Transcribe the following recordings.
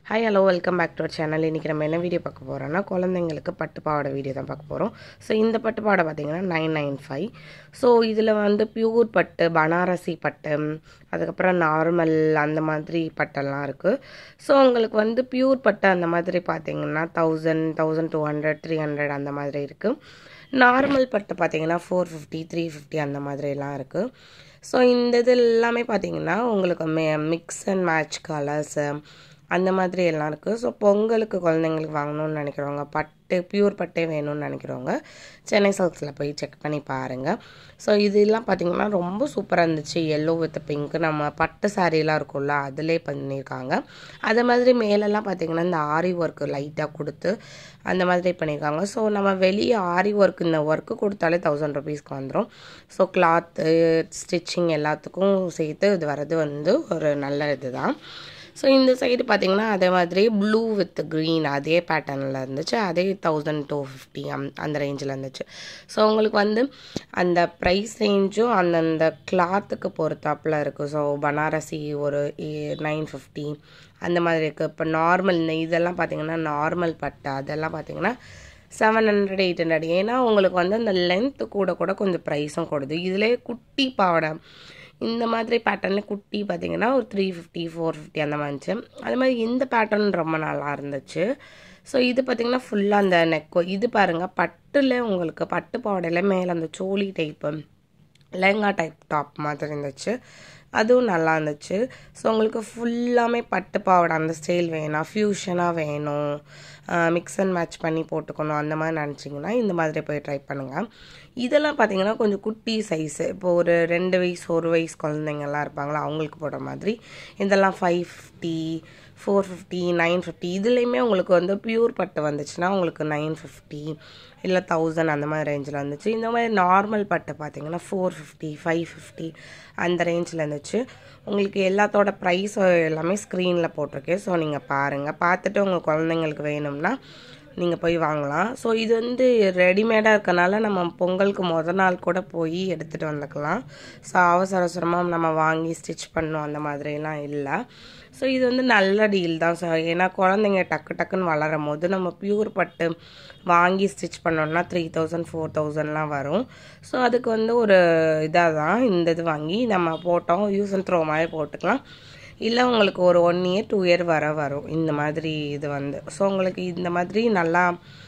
hi hello welcome back to our channel இன்றைக்கி நம்ம என்ன வீடியோ பார்க்க போகிறோம்னா குழந்தைங்களுக்கு பட்டு பாவாடை வீடியோ தான் பார்க்க போகிறோம் ஸோ இந்த பட்டு பாவாடை பார்த்தீங்கன்னா நைன் நைன் ஃபைவ் ஸோ இதில் வந்து பியூர் பட்டு பனாரசி பட்டு அதுக்கப்புறம் நார்மல் அந்த மாதிரி பட்டெல்லாம் இருக்குது ஸோ உங்களுக்கு வந்து பியூர் பட்டு அந்த மாதிரி பார்த்தீங்கன்னா thousand thousand two hundred three hundred அந்த மாதிரி இருக்குது நார்மல் பட்டு பார்த்தீங்கன்னா ஃபோர் ஃபிஃப்டி த்ரீ ஃபிஃப்டி அந்த மாதிரிலாம் இருக்குது ஸோ இந்த இது எல்லாமே பார்த்தீங்கன்னா உங்களுக்கு மே மிக்ஸ் அண்ட் மேட்ச் கலர்ஸு அந்த மாதிரி எல்லாம் இருக்குது ஸோ பொங்கலுக்கு குழந்தைங்களுக்கு வாங்கணும்னு நினைக்கிறவங்க பட்டு பியூர் பட்டே வேணும்னு நினைக்கிறவங்க சென்னை சில்க்ஸில் போய் செக் பண்ணி பாருங்கள் ஸோ இதெல்லாம் பார்த்திங்கன்னா ரொம்ப சூப்பராக இருந்துச்சு எல்லோ வித் பிங்க் நம்ம பட்டு சாரீலாம் இருக்கும்ல அதிலே பண்ணியிருக்காங்க அதே மாதிரி மேலெல்லாம் பார்த்திங்கன்னா இந்த ஆரி ஒர்க்கு லைட்டாக கொடுத்து அந்த மாதிரி பண்ணியிருக்காங்க ஸோ நம்ம வெளியே ஆரி ஒர்க் இந்த ஒர்க்கு கொடுத்தாலே தௌசண்ட் ருபீஸ்க்கு வந்துடும் ஸோ கிளாத்து ஸ்டிச்சிங் எல்லாத்துக்கும் சேர்த்து இது வர்றது வந்து ஒரு நல்ல இது தான் ஸோ இந்த சைடு பார்த்தீங்கன்னா அதே மாதிரி ப்ளூ வித் க்ரீன் அதே பேட்டர்னில் இருந்துச்சு அதே தௌசண்ட் டூ ஃபிஃப்டி அம் அந்த ரேஞ்சில் இருந்துச்சு ஸோ உங்களுக்கு வந்து அந்த ப்ரைஸ் ரேஞ்சும் அந்தந்த கிளாத்துக்கு பொறுத்தாப்பில் இருக்குது ஸோ பனாரசி ஒரு நைன் ஃபிஃப்டி அந்த மாதிரி இருக்குது இப்போ நார்மல் இந்த இதெல்லாம் பார்த்தீங்கன்னா நார்மல் பட்டு அதெல்லாம் பார்த்தீங்கன்னா செவன் ஹண்ட்ரட் எயிட் ஹண்ட்ரட் ஏன்னா உங்களுக்கு வந்து அந்த லென்த்து கூட கூட கொஞ்சம் ப்ரைஸும் கொடுது இதிலே குட்டி பாவாடை இந்த மாதிரி பேட்டர்னில் குட்டி பார்த்தீங்கன்னா ஒரு த்ரீ ஃபிஃப்டி ஃபோர் ஃபிஃப்டி அந்த மாதிரி இருந்துச்சு அது மாதிரி இந்த பேட்டர்ன் ரொம்ப நல்லா இருந்துச்சு ஸோ இது பார்த்திங்கன்னா ஃபுல்லாக அந்த நெக்கோ இது பாருங்கள் பட்டில் உங்களுக்கு பட்டு பாவாடையில் மேலே அந்த சோழி டைப்பு லெங்கா டைப் டாப் மாதிரி இருந்துச்சு அதுவும் நல்லா இருந்துச்சு ஸோ உங்களுக்கு ஃபுல்லாமே பட்டு பாவாடை அந்த ஸ்டைல் வேணும் ஃப்யூஷனாக வேணும் மிக்ஸ் அண்ட் மேட்ச் பண்ணி போட்டுக்கணும் அந்த மாதிரி நினச்சிங்கன்னா இந்த மாதிரி போய் ட்ரை பண்ணுங்கள் இதெல்லாம் பார்த்தீங்கன்னா கொஞ்சம் குட்டி சைஸு இப்போ ஒரு ரெண்டு வயசு ஒரு வயசு குழந்தைங்கள்லாம் இருப்பாங்களா அவங்களுக்கு போடுற மாதிரி இதெல்லாம் five fifty four fifty nine fifty இதுலேயுமே உங்களுக்கு வந்து பியூர் பட்டு வந்துச்சுன்னா உங்களுக்கு நைன் ஃபிஃப்டி இல்லை தௌசண்ட் அந்த மாதிரி ரேஞ்சில் வந்துச்சு இந்த மாதிரி நார்மல் பட்டு பார்த்தீங்கன்னா ஃபோர் ஃபிஃப்டி ஃபைவ் ஃபிஃப்டி அந்த ரேஞ்சில் இருந்துச்சு உங்களுக்கு எல்லாத்தோட ப்ரைஸ் எல்லாமே ஸ்க்ரீனில் போட்டிருக்கேன் ஸோ நீங்கள் பாருங்கள் பார்த்துட்டு உங்கள் குழந்தைங்களுக்கு வேணும்னா நீங்கள் போய் வாங்கலாம் ஸோ இது வந்து ரெடிமேடாக இருக்கனால நம்ம பொங்கலுக்கு முத நாள் கூட போய் எடுத்துகிட்டு வந்துக்கலாம் ஸோ அவசர அவசரமாக நம்ம வாங்கி ஸ்டிச் பண்ணோம் அந்த மாதிரிலாம் இல்லை ஸோ இது வந்து நல்ல டீல் தான் ஸோ ஏன்னா குழந்தைங்க டக்கு டக்குன்னு வளரும் போது நம்ம பியூர் பட்டு வாங்கி ஸ்டிச் பண்ணோம்னா த்ரீ தௌசண்ட் ஃபோர் தௌசண்ட்லாம் வரும் ஸோ அதுக்கு வந்து ஒரு இதாக தான் இந்த இது வாங்கி நம்ம போட்டோம் யூஸ் அண்ட் த்ரோ மாதிரி போட்டுக்கலாம் இல்லை உங்களுக்கு ஒரு ஒன் இயர் டூ இயர் வர வரும் இந்த மாதிரி இது வந்து ஸோ உங்களுக்கு இந்த மாதிரி நல்லா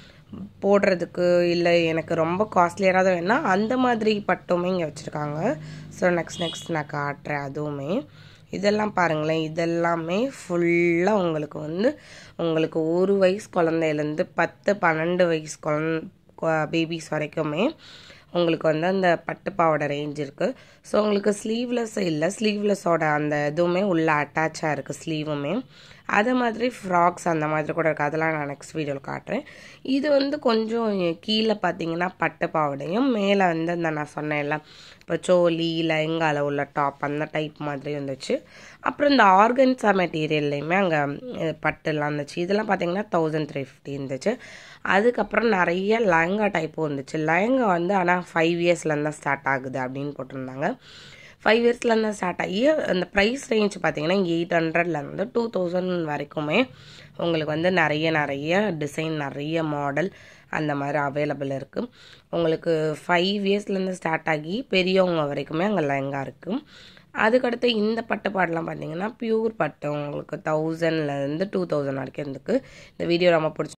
போடுறதுக்கு இல்லை எனக்கு ரொம்ப காஸ்ட்லியராக தான் வேணால் அந்த மாதிரி பட்டுமே இங்கே வச்சுருக்காங்க ஸோ நெக்ஸ்ட் நெக்ஸ்ட் நான் காட்டுறேன் அதுவுமே இதெல்லாம் பாருங்களேன் இதெல்லாமே ஃபுல்லாக உங்களுக்கு வந்து உங்களுக்கு ஒரு வயசு குழந்தையிலேருந்து பத்து பன்னெண்டு வயசு குழந்த பேபிஸ் வரைக்குமே உங்களுக்கு வந்து அந்த பட்டு பாவாடை ரேஞ்ச் இருக்குது ஸோ உங்களுக்கு ஸ்லீவ்லெஸ் இல்லை ஸ்லீவ்லெஸ்ஸோட அந்த இதுவுமே உள்ளே அட்டாச்சாக இருக்குது ஸ்லீவுமே அதே மாதிரி ஃப்ராக்ஸ் அந்த மாதிரி கூட இருக்குது அதெல்லாம் நான் நெக்ஸ்ட் வீடியோவில் காட்டுறேன் இது வந்து கொஞ்சம் கீழே பார்த்தீங்கன்னா பட்டு பாவாடையும் மேலே வந்து அந்த நான் சொன்னேன்ல இப்போ சோலி லெங்கால உள்ள டாப் அந்த டைப் மாதிரி இருந்துச்சு அப்புறம் இந்த ஆர்கன்ஸா மெட்டீரியல்லையுமே அங்கே பட்டுலாம் இருந்துச்சு இதெல்லாம் பார்த்தீங்கன்னா தௌசண்ட் த்ரீ ஃபிஃப்டி இருந்துச்சு அதுக்கப்புறம் நிறைய லெங்கா டைப்பும் இருந்துச்சு லெங்கா வந்து ஆனால் ஃபைவ் இயர்ஸ்லேருந்து தான் ஸ்டார்ட் ஆகுது அப்படின்னு போட்டிருந்தாங்க ஃபைவ் இயர்ஸ்லேருந்து ஸ்டார்ட் ஆகி அந்த ப்ரைஸ் ரேஞ்ச் பார்த்தீங்கன்னா எயிட் ஹண்ட்ரட்லேருந்து டூ தௌசண்ட் வரைக்குமே உங்களுக்கு வந்து நிறைய நிறைய டிசைன் நிறைய மாடல் அந்த மாதிரி அவைலபிள் இருக்குது உங்களுக்கு ஃபைவ் இயர்ஸ்லேருந்து ஸ்டார்ட் ஆகி பெரியவங்க வரைக்குமே அங்கே லெங்கா இருக்குது அதுக்கடுத்து இந்த பட்டு பாடலாம் பார்த்தீங்கன்னா பியூர் பட்டு உங்களுக்கு தௌசண்ட்லேருந்து டூ தௌசண்ட் வரைக்கும் இருக்குது இந்த வீடியோ ரொம்ப பிடிச்சி